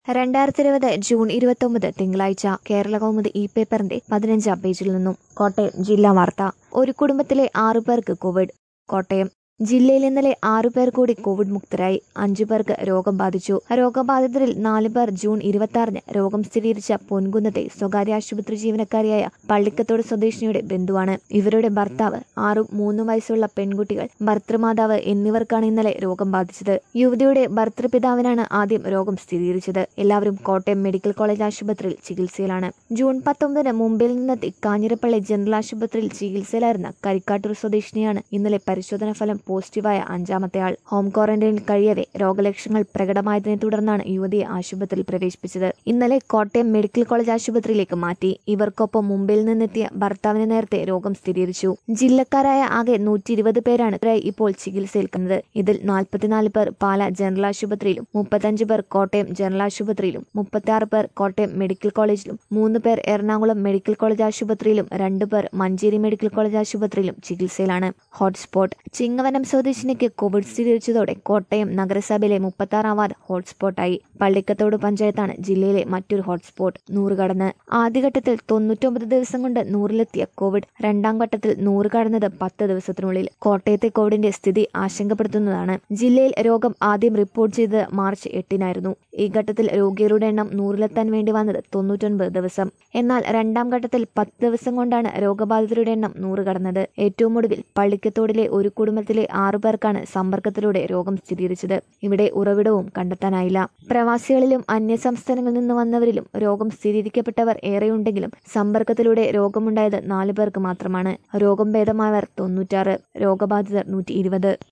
രണ്ടായിരത്തി ഇരുപത് ജൂൺ ഇരുപത്തൊമ്പത് തിങ്കളാഴ്ച കേരള കൗമുദി ഇ പേപ്പറിന്റെ പതിനഞ്ചാം പേജിൽ നിന്നും കോട്ടയം ജില്ലാ വാർത്ത ഒരു കുടുംബത്തിലെ ആറു പേർക്ക് കോവിഡ് കോട്ടയം ജില്ലയിൽ ഇന്നലെ ആറു പേർ കൂടി കോവിഡ് മുക്തരായി അഞ്ചു പേർക്ക് രോഗം ബാധിച്ചു രോഗബാധിതരിൽ നാല് പേർ ജൂൺ ഇരുപത്തി ആറിന് രോഗം സ്ഥിരീകരിച്ച പൊൻകുന്നത്തെ സ്വകാര്യ ആശുപത്രി ജീവനക്കാരിയായ പള്ളിക്കത്തോട് സ്വദേശിനിയുടെ ബന്ധുവാണ് ഇവരുടെ ഭർത്താവ് ആറും മൂന്നും വയസ്സുള്ള പെൺകുട്ടികൾ ഭർത്തൃമാതാവ് എന്നിവർക്കാണ് ഇന്നലെ രോഗം ബാധിച്ചത് യുവതിയുടെ ഭർത്തൃപിതാവിനാണ് ആദ്യം രോഗം സ്ഥിരീകരിച്ചത് എല്ലാവരും കോട്ടയം മെഡിക്കൽ കോളേജ് ആശുപത്രിയിൽ ചികിത്സയിലാണ് ജൂൺ പത്തൊമ്പതിന് മുംബൈയിൽ നിന്നെത്തി കാഞ്ഞിരപ്പള്ളി ജനറൽ ആശുപത്രിയിൽ ചികിത്സയിലായിരുന്ന കരിക്കാട്ടൂർ സ്വദേശിനിയാണ് ഇന്നലെ പരിശോധനാ ഫലം പോസിറ്റീവായ അഞ്ചാമത്തെ ആൾ ഹോം ക്വാറന്റൈനിൽ കഴിയവെ രോഗലക്ഷണങ്ങൾ പ്രകടമായതിനെ തുടർന്നാണ് യുവതിയെ ആശുപത്രിയിൽ പ്രവേശിപ്പിച്ചത് ഇന്നലെ കോട്ടയം മെഡിക്കൽ കോളേജ് ആശുപത്രിയിലേക്ക് മാറ്റി ഇവർക്കൊപ്പം മുംബൈയിൽ നിന്നെത്തിയ ഭർത്താവിന് നേരത്തെ രോഗം സ്ഥിരീകരിച്ചു ജില്ലക്കാരായ ആകെ നൂറ്റി ഇരുപത് പേരാണ് ഇപ്പോൾ ചികിത്സയിൽ കണ്ടത് ഇതിൽ നാൽപ്പത്തിനാല് പേർ പാല ജനറൽ ആശുപത്രിയിലും മുപ്പത്തഞ്ച് പേർ കോട്ടയം ജനറൽ ആശുപത്രിയിലും മുപ്പത്തിയാറ് പേർ കോട്ടയം മെഡിക്കൽ കോളേജിലും മൂന്ന് പേർ എറണാകുളം മെഡിക്കൽ കോളേജ് ആശുപത്രിയിലും രണ്ടു പേർ മഞ്ചേരി മെഡിക്കൽ കോളേജ് ആശുപത്രിയിലും ചികിത്സയിലാണ് ഹോട്ട്സ്പോട്ട് ചിങ്ങവനം സ്വദേശിനിക്ക് കോവിഡ് സ്ഥിരീകരിച്ചതോടെ കോട്ടയം നഗരസഭയിലെ മുപ്പത്താറാം വാർഡ് ഹോട്ട്സ്പോട്ടായി പള്ളിക്കത്തോട് പഞ്ചായത്താണ് ജില്ലയിലെ മറ്റൊരു ഹോട്ട്സ്പോട്ട് നൂറ് കടന്ന് ആദ്യഘട്ടത്തിൽ തൊണ്ണൂറ്റൊമ്പത് ദിവസം കൊണ്ട് നൂറിലെത്തിയ കോവിഡ് രണ്ടാം ഘട്ടത്തിൽ നൂറ് കടന്നത് പത്ത് ദിവസത്തിനുള്ളിൽ കോട്ടയത്തെ കോവിഡിന്റെ സ്ഥിതി ആശങ്കപ്പെടുത്തുന്നതാണ് ജില്ലയിൽ രോഗം ആദ്യം റിപ്പോർട്ട് ചെയ്തത് മാർച്ച് എട്ടിനായിരുന്നു ഈ ഘട്ടത്തിൽ രോഗികളുടെ എണ്ണം നൂറിലെത്താൻ വേണ്ടി വന്നത് തൊണ്ണൂറ്റൊൻപത് ദിവസം എന്നാൽ രണ്ടാം ഘട്ടത്തിൽ പത്ത് ദിവസം കൊണ്ടാണ് രോഗബാധിതരുടെ എണ്ണം നൂറ് കടന്നത് ഏറ്റവും ഒടുവിൽ പള്ളിക്കത്തോടിലെ ഒരു കുടുംബത്തിലെ ആറു പേർക്കാണ് സമ്പർക്കത്തിലൂടെ രോഗം സ്ഥിരീകരിച്ചത് ഇവിടെ ഉറവിടവും കണ്ടെത്താനായില്ല പ്രവാസികളിലും അന്യ സംസ്ഥാനങ്ങളിൽ നിന്ന് വന്നവരിലും രോഗം സ്ഥിരീകരിക്കപ്പെട്ടവർ ഏറെയുണ്ടെങ്കിലും സമ്പർക്കത്തിലൂടെ രോഗമുണ്ടായത് നാലു പേർക്ക് മാത്രമാണ് രോഗം ഭേദമായവർ തൊണ്ണൂറ്റാറ് രോഗബാധിതർ നൂറ്റി ഇരുപത്